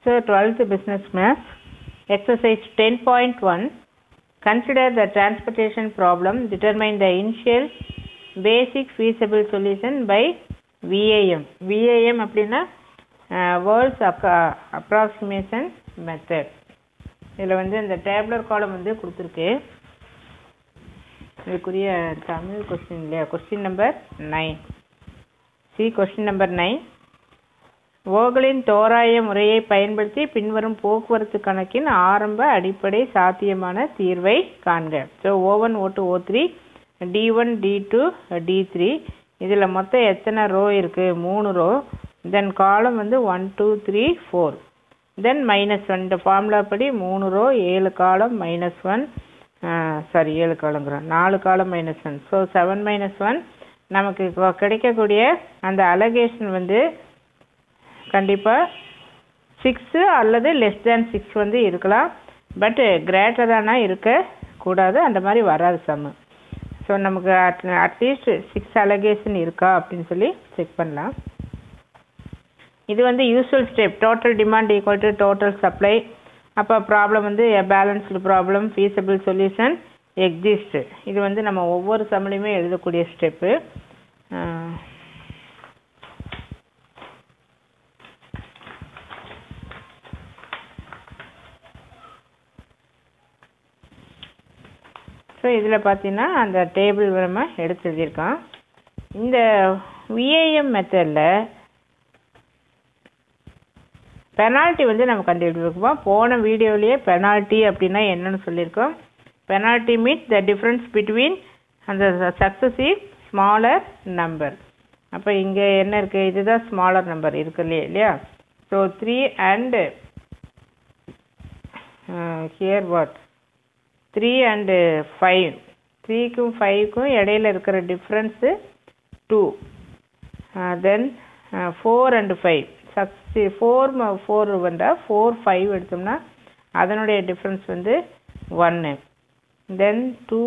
So 12th business math exercise 10.1 consider the transportation problem determine the initial basic feasible solution by VAM VAM அப்படின்னா world's approximation method இதில் வந்து இந்த tabular column வந்து கொடுத்துருக்கு இதுக்குரிய Tamil question இல்லையா question number nine c question number nine ஓகலின் தோராய முறையை பயன்படுத்தி பின்வரும் போக்குவரத்து கணக்கின் ஆரம்ப அடிப்படை சாத்தியமான தீர்வை காண்க so O one O two O three D one D two D three இதில் மொத்தம் எத்தனை ரோ இருக்குது மூணு ரோ தென் காலம் வந்து one two three four then minus one இந்த ஃபார்முலா படி மூணு ரோ ஏழு காலம் மைனஸ் ஒன் சாரி ஏழு காலங்கிறோம் நாலு column minus one so seven minus one நமக்கு இப்போ கிடைக்கக்கூடிய அந்த அலகேஷன் வந்து கண்டிப்பாக சிக்ஸு அல்லது லெஸ் தேன் சிக்ஸ் வந்து இருக்கலாம் பட் கிரேட்டரானால் இருக்கக்கூடாது அந்த மாதிரி வராது சம்மு ஸோ நமக்கு அட் அட்லீஸ்ட் சிக்ஸ் அலகேஷன் இருக்கா அப்படின்னு சொல்லி செக் பண்ணலாம் இது வந்து usual step total demand equal to total supply அப்போ ப்ராப்ளம் வந்து balanced problem feasible solution exist இது வந்து நம்ம ஒவ்வொரு சம்லையுமே எழுதக்கூடிய ஸ்டெப்பு ஸோ இதில் பார்த்தீங்கன்னா அந்த டேபிள் நம்ம எடுத்து எழுதியிருக்கோம் இந்த விஏஎம் மெத்தடில் பெனால்ட்டி வந்து நம்ம கண்டுபிடிப்போம் போன வீடியோவிலேயே பெனால்ட்டி அப்படின்னா என்னன்னு சொல்லியிருக்கோம் penalty means the difference between அந்த சக்ஸஸிவ் ஸ்மாலர் நம்பர் அப்போ இங்கே என்ன இருக்குது இதுதான் ஸ்மாலர் நம்பர் இருக்கு இல்லையா இல்லையா so three and here what three and five த்ரீக்கும் ஃபைவ்க்கும் இடையில இருக்கிற difference two then four and five சக்ஸி ஃபோர் ஃபோர் வந்தால் ஃபோர் ஃபைவ் எடுத்தோம்னா அதனுடைய டிஃப்ரென்ஸ் வந்து ஒன்று தென் டூ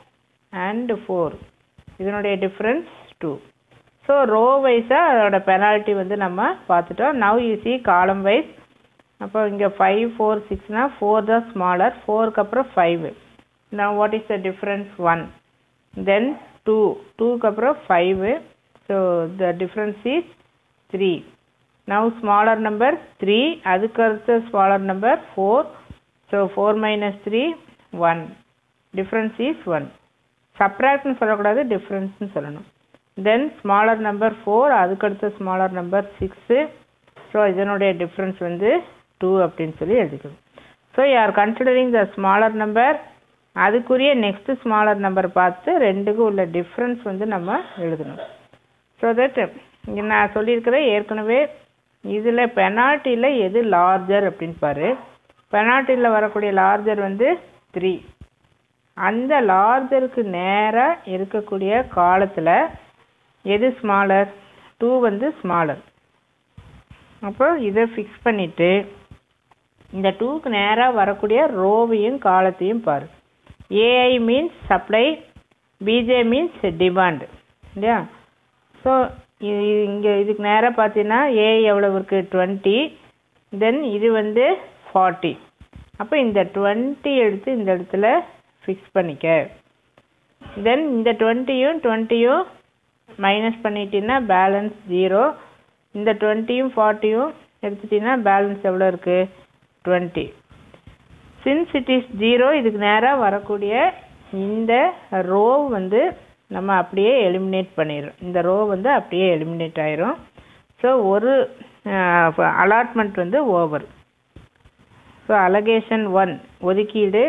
அண்டு ஃபோர் இதனுடைய டிஃப்ரென்ஸ் டூ ஸோ ரோ வைஸாக அதோட பெனால்ட்டி வந்து நம்ம பார்த்துட்டோம் now you see column wise அப்போ இங்கே ஃபைவ் ஃபோர் சிக்ஸ்னால் ஃபோர் தான் ஸ்மாலர் ஃபோருக்கு அப்புறம் ஃபைவ் நான் what is the difference one then two டூக்கு அப்புறம் five so the difference is three now smaller number three அதுக்கு அடுத்த smaller number four so four minus three one difference is one சப்ராக்ட்னு சொல்லக்கூடாது டிஃப்ரென்ஸ்னு சொல்லணும் தென் ஸ்மாலர் நம்பர் ஃபோர் அதுக்கடுத்த smaller number six so இதனுடைய டிஃப்ரென்ஸ் வந்து டூ அப்படின்னு சொல்லி எழுதிக்கணும் ஸோ யார் கன்சிடரிங் த ஸ்மாலர் நம்பர் அதுக்குரிய நெக்ஸ்ட் ஸ்மாலர் நம்பர் பார்த்து ரெண்டுக்கும் உள்ள டிஃப்ரென்ஸ் வந்து நம்ம எழுதணும் ஸோ தட் இங்கே நான் சொல்லியிருக்கிறேன் ஏற்கனவே இதில் பெனால்ட்டியில் எது லார்ஜர் அப்படின்னு பாரு பெனால்ட்டியில் வரக்கூடிய லார்ஜர் வந்து த்ரீ அந்த லார்ஜருக்கு நேராக இருக்கக்கூடிய காலத்தில் எது ஸ்மாலர் டூ வந்து ஸ்மாலர் அப்போ இதை ஃபிக்ஸ் பண்ணிவிட்டு இந்த டூக்கு நேராக வரக்கூடிய ரோவையும் காலத்தையும் பாரு AI means supply BJ means demand இல்லையா ஸோ இங்கே இதுக்கு நேராக பார்த்தீங்கன்னா ஏஐ எவ்வளோ இருக்குது டுவெண்ட்டி தென் இது வந்து ஃபார்ட்டி அப்போ இந்த டுவெண்ட்டி எடுத்து இந்த இடத்துல ஃபிக்ஸ் பண்ணிக்க தென் இந்த டுவெண்ட்டியும் டுவெண்ட்டியும் மைனஸ் பண்ணிட்டீங்கன்னா பேலன்ஸ் ஜீரோ இந்த டுவெண்ட்டியும் ஃபார்ட்டியும் எடுத்துட்டீங்கன்னா பேலன்ஸ் எவ்வளோ இருக்குது twenty since it is zero இதுக்கு நேராக வரக்கூடிய இந்த ரோ வந்து நம்ம அப்படியே எலிமினேட் பண்ணிடுறோம் இந்த ரோ வந்து அப்படியே எலிமினேட் ஆயிரும் ஸோ ஒரு அலாட்மெண்ட் வந்து ஓவர் ஸோ அலகேஷன் ஒன் ஒதுக்கீடு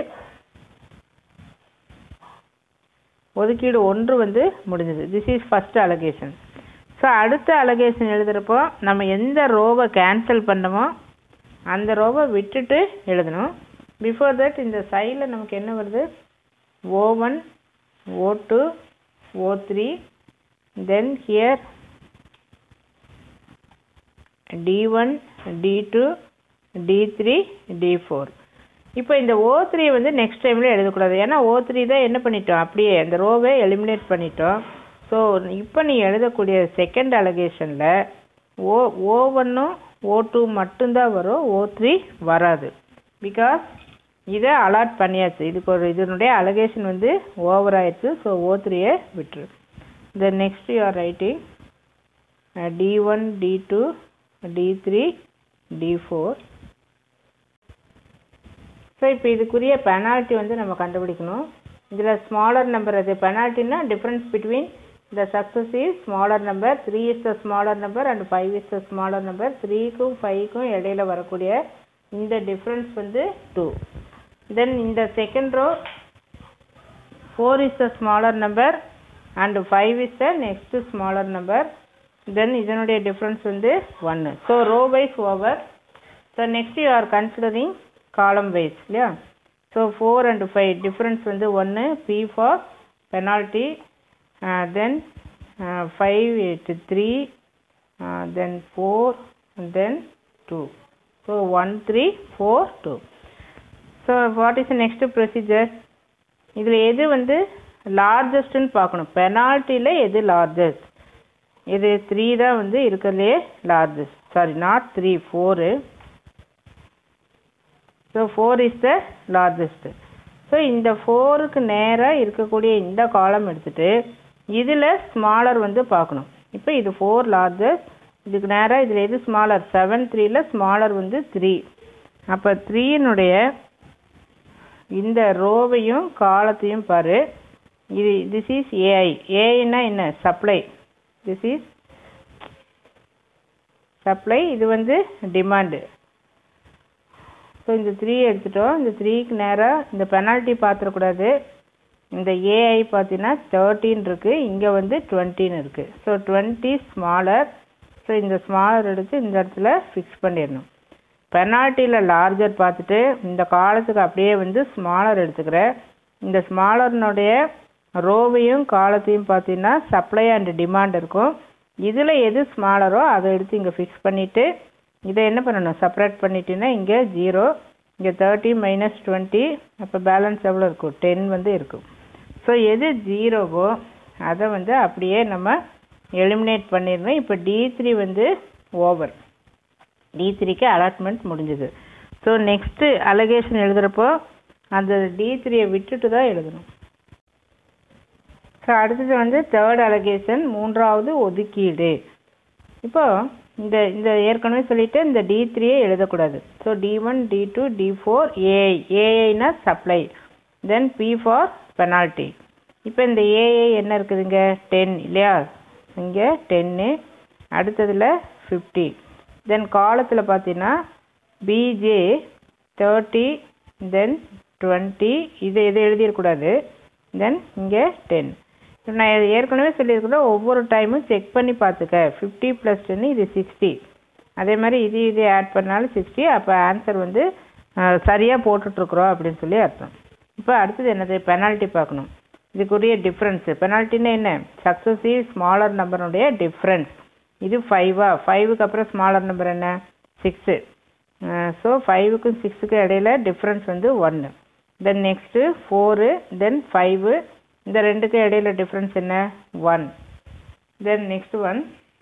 ஒதுக்கீடு ஒன்று வந்து முடிஞ்சது this is first allocation so அடுத்த அலகேஷன் எழுதுகிறப்போ நம்ம எந்த ரோவை கேன்சல் பண்ணமோ அந்த ரோவை விட்டுட்டு எழுதணும் பிஃபோர் தட் இந்த சைடில் நமக்கு என்ன வருது O one O two O three then here D one D two D three D four இப்போ இந்த ஓ த்ரீ வந்து நெக்ஸ்ட் டைமில் எழுதக்கூடாது ஏன்னா ஓ த்ரீ தான் என்ன பண்ணிட்டோம் அப்படியே அந்த ரோவை எலிமினேட் பண்ணிட்டோம் ஸோ இப்போ நீ எழுதக்கூடிய செகண்ட் அலகேஷனில் ஓ ஓ ஒன்னும் ஓ டூ மட்டும்தான் வரும் ஓ த்ரீ வராது பிகாஸ் இதை அலாட் பண்ணியாச்சு இதுக்கு ஒரு இதனுடைய அலகேஷன் வந்து ஓவர் ஆயிடுச்சு ஸோ ஓ த்ரீயை விட்டுரு then next you are writing D one D two D three D four so இப்போ இதுக்குரிய பெனால்ட்டி வந்து நம்ம கண்டுபிடிக்கணும் இதில் ஸ்மாலர் நம்பர் அது பெனால்ட்டினா difference between the successive smaller number three is the smaller number and five is the smaller number த்ரீக்கும் ஃபைவ்க்கும் இடையில வரக்கூடிய இந்த டிஃப்ரென்ஸ் வந்து டூ தென் இந்த second row four is the smaller number and five is the next smaller number then இதனுடைய difference வந்து ஒன்று so row wise over so next you are considering column wise இல்லையா so four and five difference வந்து ஒன்று B for penalty then five eight three then four then two so one three four two so what is next procedure இதில் எது வந்து லார்ஜஸ்ட்டுன்னு பார்க்கணும் பெனால்ட்டியில் எது largest இது three தான் வந்து இருக்கிறதுலே largest sorry not three four so four is the largest so இந்த ஃபோருக்கு நேராக இருக்கக்கூடிய இந்த காலம் எடுத்துகிட்டு இதில் ஸ்மாலர் வந்து பார்க்கணும் இப்போ இது ஃபோர் லார்ஜஸ்ட் இதுக்கு நேராக இதில் எது ஸ்மாலர் செவன் த்ரீல ஸ்மாலர் வந்து த்ரீ அப்போ த்ரீனுடைய இந்த ரோவையும் காலத்தையும் பாரு இது திஸ் இஸ் ஏஐ ஏஐனா என்ன சப்ளை திஸ் இஸ் சப்ளை இது வந்து டிமாண்டு ஸோ இந்த த்ரீ எடுத்துட்டோம் இந்த த்ரீக்கு நேராக இந்த பெனால்ட்டி பார்த்துடக்கூடாது இந்த ஏஐ பார்த்தீங்கன்னா தேர்ட்டின் இருக்குது இங்கே வந்து டுவெண்ட்டின்னு இருக்குது ஸோ டுவெண்ட்டி ஸ்மாலர் ஸோ இந்த ஸ்மாலர் எடுத்து இந்த இடத்துல ஃபிக்ஸ் பண்ணிடணும் பெனால்ட்டியில் லார்ஜர் பார்த்துட்டு இந்த காலத்துக்கு அப்படியே வந்து ஸ்மாலர் எடுத்துக்கிறேன் இந்த ஸ்மாலர்னுடைய ரோவையும் காலத்தையும் பார்த்தீங்கன்னா சப்ளை அண்ட் டிமாண்ட் இருக்கும் இதில் எது ஸ்மாலரோ அதை எடுத்து இங்கே ஃபிக்ஸ் பண்ணிவிட்டு இதை என்ன பண்ணணும் செப்பரேட் பண்ணிட்டீங்கன்னா இங்கே ஜீரோ இங்கே தேர்ட்டி மைனஸ் டுவெண்ட்டி அப்போ பேலன்ஸ் எவ்வளோ இருக்கும் டென் வந்து இருக்கும் ஸோ எது ஜீரோவோ அதை வந்து அப்படியே நம்ம எலிமினேட் பண்ணிடணும் இப்போ டி த்ரீ வந்து ஓவர் டி த்ரீக்கு அலாட்மெண்ட் முடிஞ்சுது ஸோ நெக்ஸ்ட்டு அலகேஷன் எழுதுகிறப்போ அந்த டி த்ரீயை விட்டுட்டு தான் எழுதணும் ஸோ அடுத்தது வந்து தேர்ட் அலகேஷன் மூன்றாவது ஒதுக்கீடு இப்போ இந்த இந்த ஏற்கனவே சொல்லிட்டு இந்த டி த்ரீயே எழுதக்கூடாது so D one D two D four AI ஏஐனா supply then P for penalty இப்போ இந்த ஏஐ என்ன இருக்குதுங்க டென் இல்லையா இங்கே டென்னு அடுத்ததில் ஃபிஃப்டி தென் காலத்தில் பார்த்தீங்கன்னா பிஜே தேர்ட்டி தென் டுவெண்ட்டி இது இதை எழுதிடக்கூடாது தென் இங்கே டென் நான் ஏற்கனவே சொல்லியிருக்கிறேன் ஒவ்வொரு டைமும் செக் பண்ணி பார்த்துக்க ஃபிஃப்டி ப்ளஸ் டென்னு இது சிக்ஸ்டி அதே மாதிரி இது இது ஆட் பண்ணாலும் சிக்ஸ்டி அப்போ ஆன்சர் வந்து சரியாக போட்டுட்ருக்குறோம் அப்படின்னு சொல்லி அர்த்தம் இப்போ அடுத்தது என்னது பெனால்ட்டி பார்க்கணும் இதுக்குரிய டிஃப்ரென்ஸு பெனால்ட்டின்னா என்ன சக்ஸஸிவ் ஸ்மாலர் நம்பருடைய டிஃப்ரென்ஸ் இது ஃபைவா ஃபைவுக்கு அப்புறம் ஸ்மாலர் நம்பர் என்ன சிக்ஸு ஸோ ஃபைவுக்கும் சிக்ஸுக்கும் இடையில டிஃப்ரென்ஸ் வந்து ஒன்று then next four then five இந்த ரெண்டுக்கும் இடையில டிஃப்ரென்ஸ் என்ன ஒன் தென் நெக்ஸ்ட் ஒன்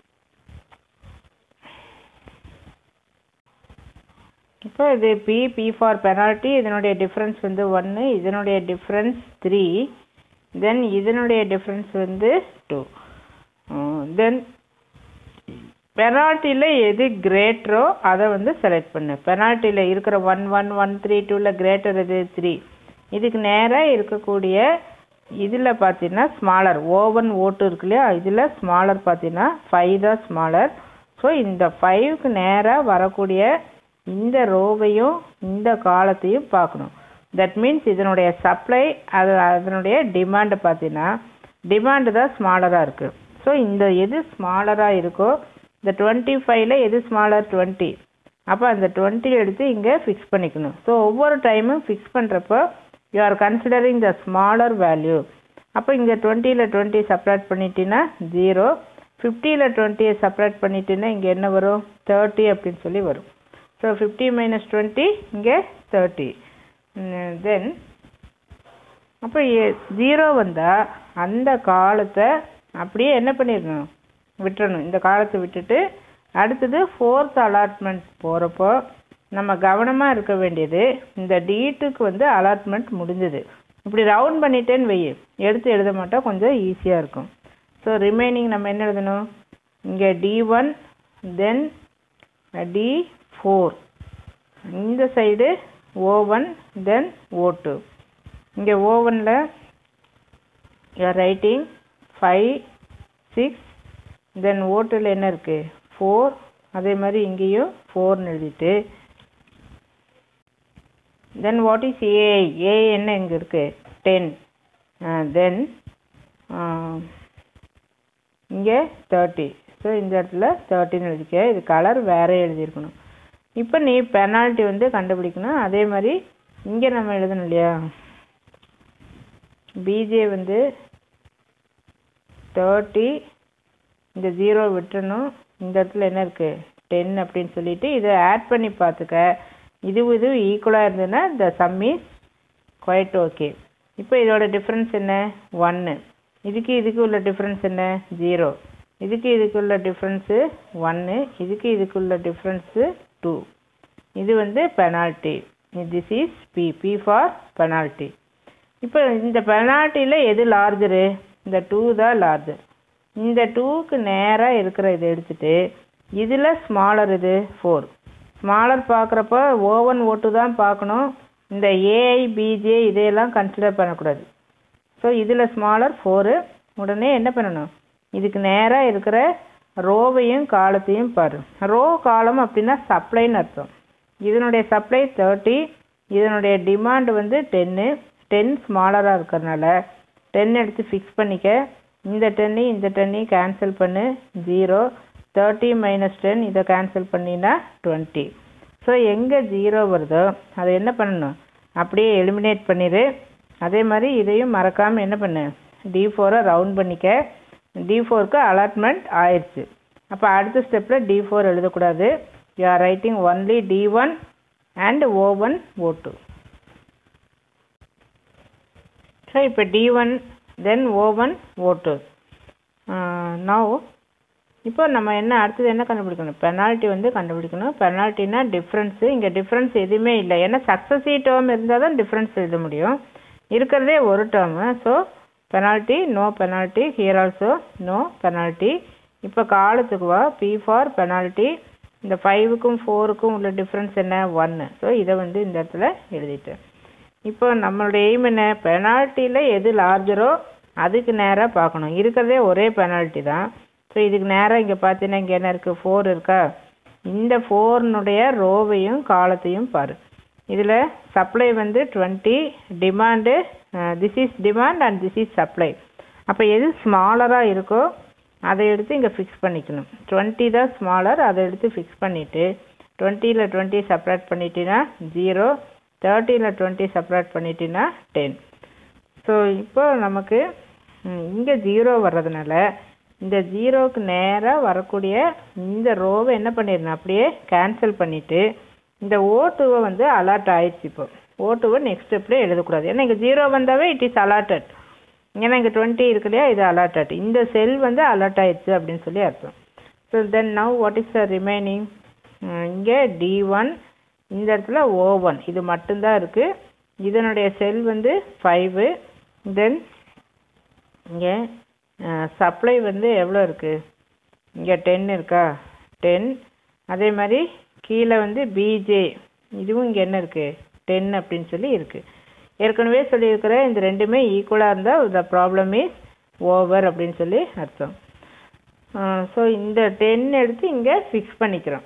இப்போ இது பி பி ஃபார் பெனால்ட்டி இதனுடைய டிஃப்ரென்ஸ் வந்து ஒன்று இதனுடைய டிஃப்ரென்ஸ் த்ரீ தென் இதனுடைய டிஃப்ரென்ஸ் வந்து டூ தென் பெனால்ட்டியில் எது கிரேட்டரோ அதை வந்து செலக்ட் பண்ணு பெனால்ட்டியில் இருக்கிற ஒன் ஒன் ஒன் த்ரீ டூவில் கிரேட்டர் எது த்ரீ இதுக்கு நேராக இருக்கக்கூடிய இதில் பார்த்தீங்கன்னா ஸ்மாலர் ஓவன் ஓட்டு இருக்கு இல்லையா இதில் ஸ்மாலர் பார்த்தீங்கன்னா ஃபைவ் தான் ஸ்மாலர் ஸோ இந்த ஃபைவ்க்கு நேராக வரக்கூடிய இந்த ரோவையும் இந்த காலத்தையும் பார்க்கணும் தட் மீன்ஸ் இதனுடைய சப்ளை அது அதனுடைய டிமாண்டு பார்த்தீங்கன்னா டிமாண்டு தான் ஸ்மாலராக இருக்குது ஸோ இந்த எது ஸ்மாலராக இருக்கோ இந்த டுவெண்ட்டி ஃபைவ்ல எது ஸ்மாலர் டுவெண்ட்டி அப்போ அந்த டுவெண்ட்டி எடுத்து இங்கே ஃபிக்ஸ் பண்ணிக்கணும் ஸோ ஒவ்வொரு டைமும் ஃபிக்ஸ் பண்ணுறப்போ you are considering the smaller value அப்போ இங்கே டுவெண்ட்டியில் டுவெண்ட்டி செப்பரேட் பண்ணிட்டீங்கன்னா ஜீரோ ஃபிஃப்டியில் டுவெண்ட்டியை செப்பரேட் பண்ணிட்டீங்கன்னா இங்கே என்ன வரும் தேர்ட்டி அப்படின்னு சொல்லி வரும் ஸோ ஃபிஃப்டி மைனஸ் டுவெண்ட்டி இங்கே தேர்ட்டி தென் அப்போ ஜீரோ வந்தால் அந்த காலத்தை அப்படியே என்ன பண்ணிடணும் விட்டுறணும் இந்த காலத்தை விட்டுட்டு அடுத்தது ஃபோர்த் அலாட்மெண்ட் போகிறப்போ நம்ம கவனமாக இருக்க வேண்டியது இந்த டீட்டுக்கு வந்து அலாட்மெண்ட் முடிஞ்சது இப்படி ரவுண்ட் பண்ணிட்டேன்னு வை எடுத்து எழுத மாட்டோம் கொஞ்சம் ஈஸியாக இருக்கும் ஸோ ரிமைனிங் நம்ம என்ன எழுதணும் இங்கே D one then D four இந்த side O one then O two இங்கே ஓ ஒனில் you are writing five six then O டூவில் என்ன இருக்குது ஃபோர் அதே மாதிரி இங்கேயும் ஃபோர்னு எழுதிட்டு then what is AI A என்ன இங்கே இருக்குது டென் தென் இங்கே தேர்ட்டி ஸோ இந்த இடத்துல தேர்ட்டின்னு எழுதிக்க இது கலர் வேறே எழுதியிருக்கணும் இப்போ நீ பெனால்ட்டி வந்து கண்டுபிடிக்கணும் அதே மாதிரி இங்கே நம்ம எழுதணும் இல்லையா பிஜே வந்து தேர்ட்டி இந்த ஜீரோ விட்டுறணும் இந்த இடத்துல என்ன இருக்குது டென் அப்படின்னு சொல்லிட்டு இதை ஆட் பண்ணி பார்த்துக்க இது இது ஈக்குவலாக இருந்ததுன்னா இந்த சம் இஸ் குவைட் ஓகே இப்போ இதோட டிஃப்ரென்ஸ் என்ன ஒன்று இதுக்கு இதுக்கு உள்ள டிஃப்ரென்ஸ் என்ன ஜீரோ இதுக்கு இதுக்கு உள்ள டிஃப்ரென்ஸு ஒன்று இதுக்கு இதுக்கு உள்ள டிஃப்ரென்ஸு டூ இது வந்து penalty this is P P for penalty இப்போ இந்த பெனால்ட்டியில் எது லார்ஜரு இந்த டூ தான் லார்ஜர் இந்த டூக்கு நேராக இருக்கிற இதை எடுத்துட்டு இதில் ஸ்மாலர் இது ஃபோர் ஸ்மாலர் பார்க்குறப்ப ஓவன் ஓட்டு தான் பார்க்கணும் இந்த ஏஐ பிஜே இதையெல்லாம் கன்சிடர் பண்ணக்கூடாது ஸோ இதில் ஸ்மாலர் ஃபோரு உடனே என்ன பண்ணணும் இதுக்கு நேராக இருக்கிற ரோவையும் காலத்தையும் பாரு ரோ காலம் அப்படின்னா சப்ளைன்னு அர்த்தம் இதனுடைய சப்ளை தேர்ட்டி இதனுடைய டிமாண்ட் வந்து டென்னு டென் ஸ்மாலராக இருக்கிறனால டென் எடுத்து ஃபிக்ஸ் பண்ணிக்க இந்த டென்னு இந்த டென்னையும் கேன்சல் பண்ணு ஜீரோ தேர்ட்டி மைனஸ் டென் இதை கேன்சல் பண்ணினா டுவெண்ட்டி ஸோ எங்கே ஜீரோ வருதோ அதை என்ன பண்ணணும் அப்படியே எலிமினேட் பண்ணிடு அதே மாதிரி இதையும் மறக்காமல் என்ன பண்ணு டி ஃபோரை ரவுண்ட் பண்ணிக்க டி ஃபோருக்கு அலாட்மெண்ட் ஆயிடுச்சு அப்போ அடுத்த ஸ்டெப்பில் டி ஃபோர் எழுதக்கூடாது you are writing only T one and O one O two so இப்போ T one then O one O two now இப்போ நம்ம என்ன அடுத்தது என்ன கண்டுபிடிக்கணும் பெனால்ட்டி வந்து கண்டுபிடிக்கணும் பெனால்ட்டினா டிஃப்ரென்ஸு இங்கே டிஃப்ரென்ஸ் எதுவுமே இல்லை ஏன்னா சக்ஸஸிவ் டேர்ம் இருந்தால் தான் டிஃப்ரென்ஸ் எழுத முடியும் இருக்கிறதே ஒரு term so penalty no penalty here also no penalty இப்போ காலத்துக்கு வா பி ஃபார் பெனால்ட்டி இந்த ஃபைவுக்கும் ஃபோருக்கும் உள்ள டிஃப்ரென்ஸ் என்ன ஒன்று ஸோ இதை வந்து இந்த இடத்துல எழுதிட்டேன் இப்போ நம்மளுடைய எய்ம் என்ன பெனால்ட்டியில் எது லார்ஜரோ அதுக்கு நேராக பார்க்கணும் இருக்கிறதே ஒரே பெனால்ட்டி தான் ஸோ இதுக்கு நேராக இங்கே பார்த்தீங்கன்னா இங்கே என்ன இருக்குது ஃபோர் இருக்கா இந்த ஃபோர்னுடைய ரோவையும் காலத்தையும் பாரு இதில் சப்ளை வந்து twenty demand this is demand and this is supply அப்போ எது ஸ்மாலராக இருக்கோ அதை எடுத்து இங்கே ஃபிக்ஸ் பண்ணிக்கணும் டுவெண்ட்டி தான் ஸ்மாலர் அதை எடுத்து ஃபிக்ஸ் பண்ணிவிட்டு டுவெண்ட்டியில் டுவெண்ட்டி செப்பரேட் பண்ணிட்டீங்கன்னா ஜீரோ தேர்ட்டியில் டுவெண்ட்டி செப்பரேட் பண்ணிட்டீங்கன்னா டென் ஸோ இப்போ நமக்கு இங்கே ஜீரோ வர்றதுனால இந்த ஜீரோவுக்கு நேராக வரக்கூடிய இந்த ரோவை என்ன பண்ணிடணும் அப்படியே கேன்சல் பண்ணிவிட்டு இந்த ஓட்டுவை வந்து அலாட் ஆயிடுச்சு இப்போ ஓட்டுவை நெக்ஸ்ட் ஸ்டெப்பில் எழுதக்கூடாது ஏன்னா இங்கே ஜீரோ வந்தாவே இட் இஸ் அலாட்டட் ஏன்னா இங்கே டுவெண்ட்டி இருக்கு இல்லையா இது அலாட்டட் இந்த செல் வந்து அலாட் ஆயிடுச்சு அப்படின்னு சொல்லி அர்த்தம் so then now what is the remaining இங்கே டி ஒன் இந்த இடத்துல ஓ ஒன் இது மட்டும்தான் இருக்குது இதனுடைய செல் வந்து ஃபைவு தென் இங்கே சப்ளை வந்து எவ்வளோ இருக்குது இங்கே டென் இருக்கா டென் அதே மாதிரி கீழே வந்து பிஜே இதுவும் இங்கே என்ன இருக்குது டென் அப்படின்னு சொல்லி இருக்குது ஏற்கனவே சொல்லியிருக்கிற இந்த ரெண்டுமே ஈக்குவலாக இருந்தால் த ப்ராப்ளம் இஸ் ஓவர் அப்படின்னு சொல்லி அர்த்தம் ஸோ இந்த டென் எடுத்து இங்கே ஃபிக்ஸ் பண்ணிக்கிறோம்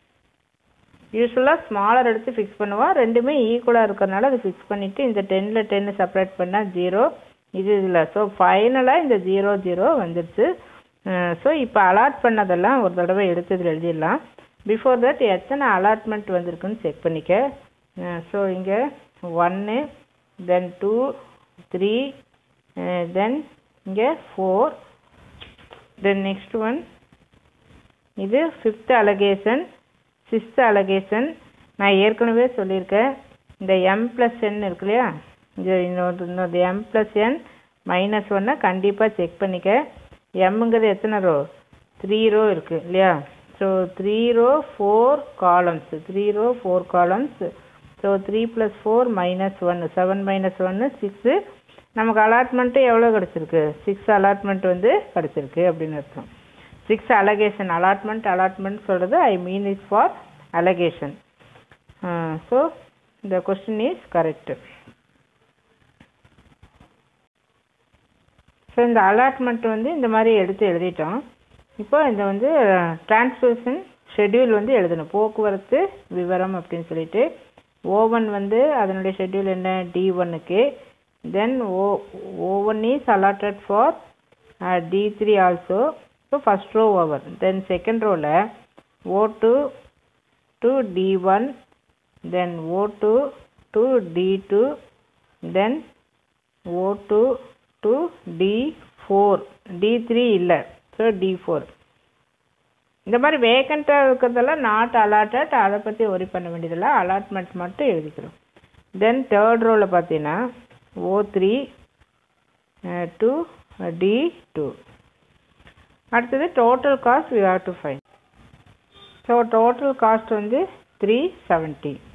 யூஸ்வலாக ஸ்மாலர் எடுத்து ஃபிக்ஸ் பண்ணுவோம் ரெண்டுமே ஈக்குவலாக இருக்கிறனால அது ஃபிக்ஸ் பண்ணிவிட்டு இந்த டென்னில் டென்னு செப்பரேட் பண்ணால் ஜீரோ இது இதில் ஸோ ஃபைனலாக இந்த ஜீரோ ஜீரோ வந்துடுச்சு ஸோ இப்போ அலாட் பண்ணதெல்லாம் ஒரு தடவை எடுத்து இதில் எழுதிடலாம் பிஃபோர் தட் எத்தனை அலாட்மெண்ட் வந்திருக்குன்னு செக் பண்ணிக்க ஸோ இங்கே ஒன்று தென் டூ த்ரீ தென் இங்கே ஃபோர் தென் நெக்ஸ்ட் ஒன் இது ஃபிஃப்த் அலகேஷன் சிக்ஸ்த் அலகேஷன் நான் ஏற்கனவே சொல்லியிருக்கேன் இந்த எம் ப்ளஸ் என் இருக்கு இல்லையா இது இன்னொரு இன்னொரு எம் ப்ளஸ் என் மைனஸ் ஒன்னை கண்டிப்பாக செக் பண்ணிக்க எம்முங்கிறது எத்தனை ரோ த்ரீ ரோ இருக்குது இல்லையா so three row four columns three row four columns so three plus four minus ஒன்று செவன் மைனஸ் ஒன்று சிக்ஸு நமக்கு அலாட்மெண்ட்டு எவ்வளோ கிடச்சிருக்கு சிக்ஸ் அலாட்மெண்ட் வந்து கிடச்சிருக்கு அப்படின்னு அர்த்தம் சிக்ஸ் அலகேஷன் அலாட்மெண்ட் அலாட்மெண்ட் சொல்கிறது I mean is for allocation so இந்த கொஸ்டின் இஸ் கரெக்டு ஸோ இந்த அலாட்மெண்ட் வந்து இந்த மாதிரி எடுத்து எழுதிட்டோம் இப்போ இந்த வந்து டிரான்ஸ்மிஷன் ஷெட்யூல் வந்து எழுதணும் போக்குவரத்து விவரம் அப்படின்னு சொல்லிட்டு ஓவன் வந்து அதனுடைய ஷெட்யூல் என்ன டி ஒன்னுக்கு then O O one is allotted for T three also so first row over then second ரோவில் O two to T one then O two to T two then O two to T four T three இல்லை so T four இந்த மாதிரி வேக்கண்ட்டாக இருக்கிறதெல்லாம் not allotted அதை பற்றி worry பண்ண வேண்டியதில்லை allotment மட்டும் எழுதிக்கிறோம் தென் தேர்ட் ரோவில் பார்த்தீங்கன்னா O three to T two அடுத்தது total cost we have to find so total cost வந்து த்ரீ செவன்ட்டி